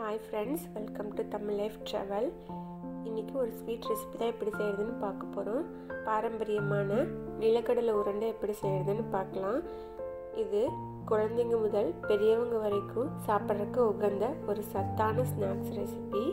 hi friends welcome to Tamil life travel இன்றைக்கி ஒரு sweet recipe தான் எப்படி செய்கிறதுன்னு பார்க்க போகிறோம் பாரம்பரியமான நிலக்கடலை உருண்டை எப்படி செய்கிறதுன்னு பார்க்கலாம் இது குழந்தைங்க முதல் பெரியவங்க வரைக்கும் சாப்பிட்றதுக்கு உகந்த ஒரு சத்தான ஸ்நாக்ஸ் ரெசிபி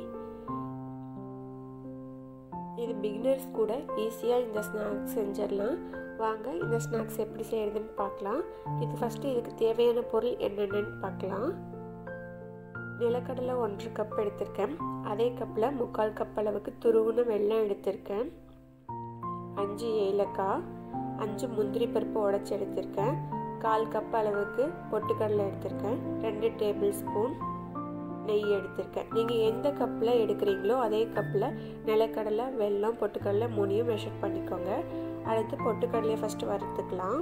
இது பிகினர்ஸ் கூட ஈஸியாக இந்த ஸ்நாக்ஸ் செஞ்சிடலாம் வாங்க இந்த ஸ்நாக்ஸ் எப்படி செய்கிறதுன்னு பார்க்கலாம் இது ஃபஸ்ட்டு இதுக்கு தேவையான பொருள் என்னென்னு பார்க்கலாம் நிலக்கடலை ஒன்றரை கப் எடுத்திருக்கேன் அதே கப்பில் முக்கால் கப் அளவுக்கு துருவுன வெல்லம் எடுத்திருக்கேன் அஞ்சு ஏலக்காய் அஞ்சு முந்திரி பருப்பு உடச்சி எடுத்திருக்கேன் கால் கப் அளவுக்கு பொட்டுக்கடலை எடுத்திருக்கேன் ரெண்டு டேபிள் ஸ்பூன் நெய் எடுத்திருக்கேன் நீங்கள் எந்த கப்பில் எடுக்கிறீங்களோ அதே கப்பில் நிலக்கடலை வெல்லம் பொட்டுக்கடலை மூணையும் மெஷர் பண்ணிக்கோங்க அடுத்து பொட்டுக்கடலையை ஃபஸ்ட்டு வறுத்துக்கலாம்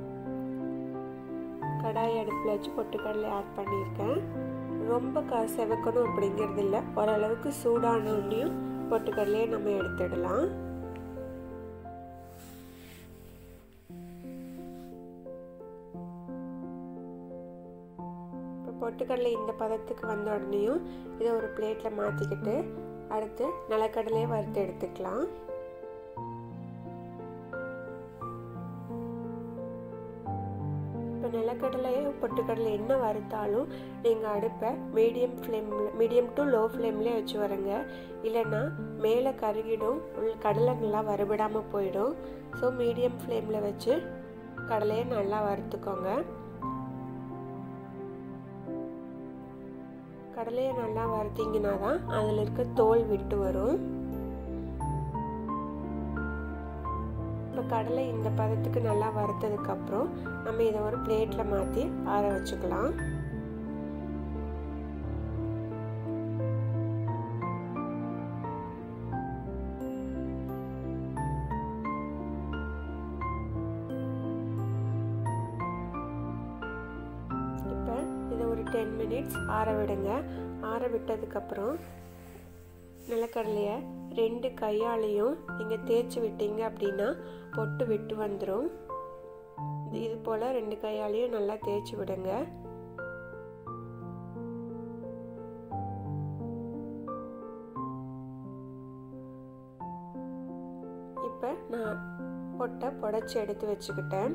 கடாய் அடுப்பில் வச்சு பொட்டுக்கடலை ஆட் பண்ணியிருக்கேன் ரொம்ப க செவக்கணும் அப்படிங்கிறது இல்லை ஓரளவுக்கு சூடானோடனையும் பொட்டுக்கடலையே நம்ம எடுத்துடலாம் இப்போ பொட்டுக்கடலை இந்த பதத்துக்கு வந்த உடனேயும் இதை ஒரு பிளேட்டில் மாற்றிக்கிட்டு அடுத்து நிலக்கடலையே வறுத்து எடுத்துக்கலாம் இப்போ நிலக்கடலையோ பொட்டுக்கடலை என்ன வறுத்தாலும் நீங்கள் அடுப்பை மீடியம் ஃப்ளேமில் மீடியம் டு லோ ஃப்ளேம்லேயே வச்சு வரங்க இல்லைன்னா மேலே கருகிடும் உள் கடலை நல்லா வறுபடாமல் போயிடும் ஸோ மீடியம் ஃப்ளேமில் வச்சு கடலையை நல்லா வறுத்துக்கோங்க கடலையை நல்லா வறுத்தீங்கன்னா தான் அதில் இருக்க தோல் விட்டு வரும் இப்போ கடலை இந்த பதத்துக்கு நல்லா வறுத்ததுக்கப்புறம் நம்ம இதை ஒரு பிளேட்டில் மாற்றி ஆற வச்சுக்கலாம் இப்போ இதை ஒரு டென் மினிட்ஸ் ஆற விடுங்க ஆற விட்டதுக்கப்புறம் நிலக்கடலையை ரெண்டு கையாலையும் நீங்கள் தேய்ச்சி விட்டீங்க அப்படின்னா பொட்டு விட்டு வந்துடும் இது போல் ரெண்டு கையாலையும் நல்லா தேய்ச்சி விடுங்க இப்போ நான் பொட்டை புடச்சி எடுத்து வச்சுக்கிட்டேன்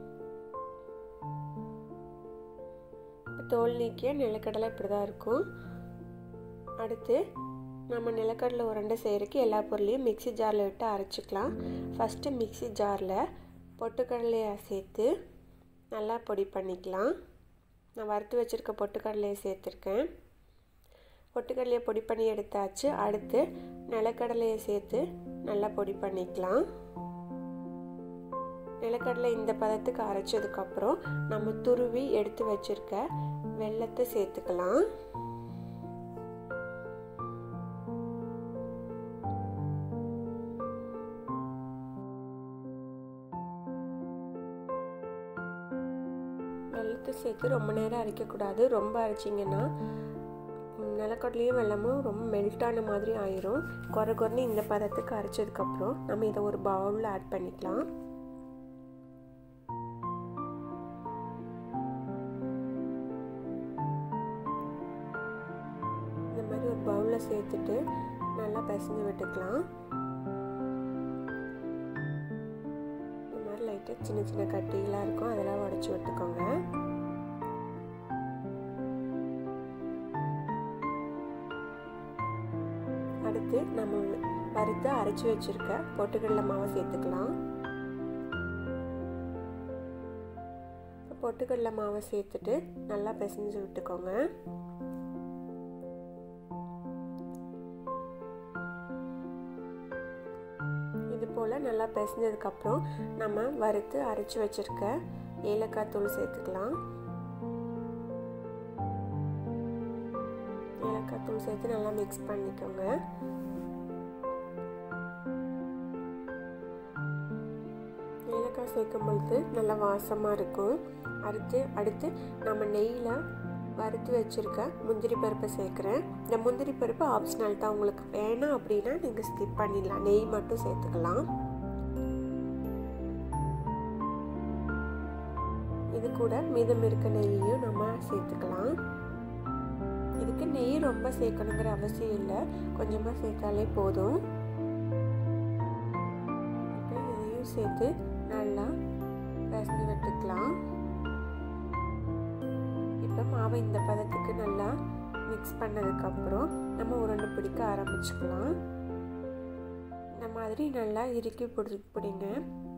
தோல் நீக்கிய நிலக்கடலை இப்படி தான் இருக்கும் அடுத்து நம்ம நிலக்கடலை உருண்டை செய்கிறதுக்கு எல்லா பொருளையும் மிக்சி ஜாரில் விட்டு அரைச்சிக்கலாம் ஃபஸ்ட்டு மிக்சி ஜாரில் பொட்டுக்கடலையை சேர்த்து நல்லா பொடி பண்ணிக்கலாம் நான் வறுத்து வச்சுருக்க பொட்டுக்கடலையை சேர்த்துருக்கேன் பொட்டுக்கடலையை பொடி பண்ணி எடுத்தாச்சு அடுத்து நிலக்கடலையை சேர்த்து நல்லா பொடி பண்ணிக்கலாம் நிலக்கடலை இந்த பதத்துக்கு அரைச்சதுக்கப்புறம் நம்ம துருவி எடுத்து வச்சுருக்க வெள்ளத்தை சேர்த்துக்கலாம் வெள்ளத்தை சேர்த்து ரொம்ப நேரம் அரைக்கக்கூடாது ரொம்ப அரைச்சிங்கன்னா நிலக்கடலையும் வெள்ளமும் ரொம்ப மெல்ட்டான மாதிரி ஆயிரும் குறை குறைன்னு இந்த பதத்துக்கு அரைச்சதுக்கப்புறம் நம்ம இதை ஒரு பவுலில் ஆட் பண்ணிக்கலாம் இந்த மாதிரி ஒரு பவுலில் சேர்த்துட்டு நல்லா பிசைஞ்சு விட்டுக்கலாம் இந்த மாதிரி லைட்டாக சின்ன சின்ன கட்டிகளாக இருக்கும் அதெல்லாம் உடச்சி விட்டுக்கோங்க அடுத்து நம்ம வறுத்து அரைச்சி வச்சுருக்க பொட்டுக்கடலை மாவை சேர்த்துக்கலாம் பொட்டுக்கடலை மாவை சேர்த்துட்டு நல்லா பிசைஞ்சு விட்டுக்கோங்க இது போல் நல்லா பிசைஞ்சதுக்கப்புறம் நம்ம வறுத்து அரைச்சி வச்சுருக்க ஏலக்காய் தூள் சேர்த்துக்கலாம் ஏலக்காய் தூள் சேர்த்து நல்லா மிக்ஸ் பண்ணிக்கோங்க ஏலக்காய் சேர்க்கும் பொழுது நல்லா வாசமாக இருக்கும் அடுத்து அடுத்து நம்ம நெய்யில் வறுத்து வச்சுருக்க முந்திரி பருப்பை சேர்க்குறேன் இந்த முந்திரி பருப்பு ஆப்ஷனல் தான் உங்களுக்கு வேணாம் அப்படின்னா நீங்கள் ஸ்கிப் பண்ணிடலாம் நெய் மட்டும் சேர்த்துக்கலாம் இது கூட மீதம் இருக்க நெய்யையும் நம்ம சேர்த்துக்கலாம் இது இதுக்கு நெய் ரொம்ப சேர்க்கணுங்கிற அவசியம் இல்லை கொஞ்சமாக சேர்த்தாலே போதும் இப்போ இதையும் சேர்த்து நல்லா பிசைஞ்சு விட்டுக்கலாம் இப்போ மாவை இந்த பதத்துக்கு நல்லா மிக்ஸ் பண்ணதுக்கப்புறம் நம்ம உருண்டை பிடிக்க ஆரம்பிச்சுக்கலாம் இந்த மாதிரி நல்லா இறுக்கி பிடி பிடிங்க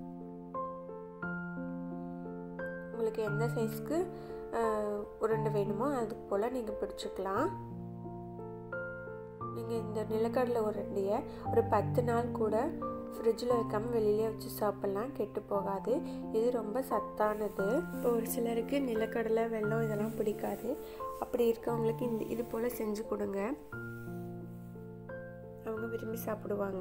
உங்களுக்கு எந்த சைஸ்க்கு உருண்டை வேணுமோ அதுக்கு போல் நீங்கள் பிடிச்சிக்கலாம் நீங்கள் இந்த நிலக்கடலை உருண்டையை ஒரு பத்து நாள் கூட ஃப்ரிட்ஜில் வைக்காமல் வெளியிலே வச்சு சாப்பிட்லாம் கெட்டு போகாது இது ரொம்ப சத்தானது இப்போ ஒரு சிலருக்கு நிலக்கடலை வெல்லம் இதெல்லாம் பிடிக்காது அப்படி இருக்கவங்களுக்கு இந்த இது போல் செஞ்சு கொடுங்க அவங்க விரும்பி சாப்பிடுவாங்க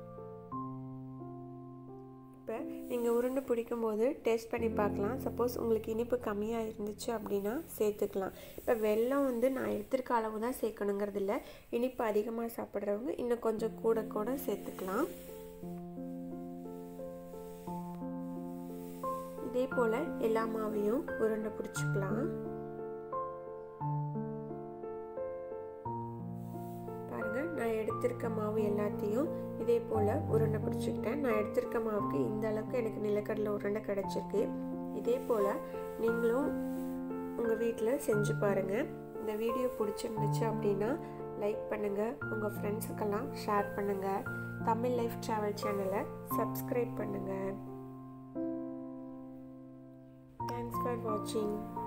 இப்போ நீங்கள் உருண்டை பிடிக்கும் போது டேஸ்ட் பண்ணி பார்க்கலாம் சப்போஸ் உங்களுக்கு இனிப்பு கம்மியாக இருந்துச்சு அப்படின்னா சேர்த்துக்கலாம் இப்போ வெல்லம் வந்து நான் எடுத்திருக்க அளவு தான் சேர்க்கணுங்கிறது இல்லை இனிப்பு அதிகமாக சாப்பிட்றவங்க இன்னும் கொஞ்சம் கூட கூட சேர்த்துக்கலாம் இதே போல் எல்லா மாவையும் உருண்டை பிடிச்சிக்கலாம் பாருங்கள் நான் எடுத்திருக்க மாவு எல்லாத்தையும் இதே போல் உருண்டை பிடிச்சிக்கிட்டேன் நான் எடுத்திருக்க மாவுக்கு இந்த அளவுக்கு எனக்கு நிலக்கடலை உருண்டை கிடச்சிருக்கு இதே போல் நீங்களும் உங்கள் வீட்டில் செஞ்சு பாருங்கள் இந்த வீடியோ பிடிச்சிருந்துச்சு அப்படின்னா லைக் பண்ணுங்கள் உங்கள் ஃப்ரெண்ட்ஸுக்கெல்லாம் ஷேர் பண்ணுங்கள் தமிழ் லைஃப் ட்ராவல் சேனலை சப்ஸ்கிரைப் பண்ணுங்கள் தேங்க்ஸ் ஃபார் வாட்சிங்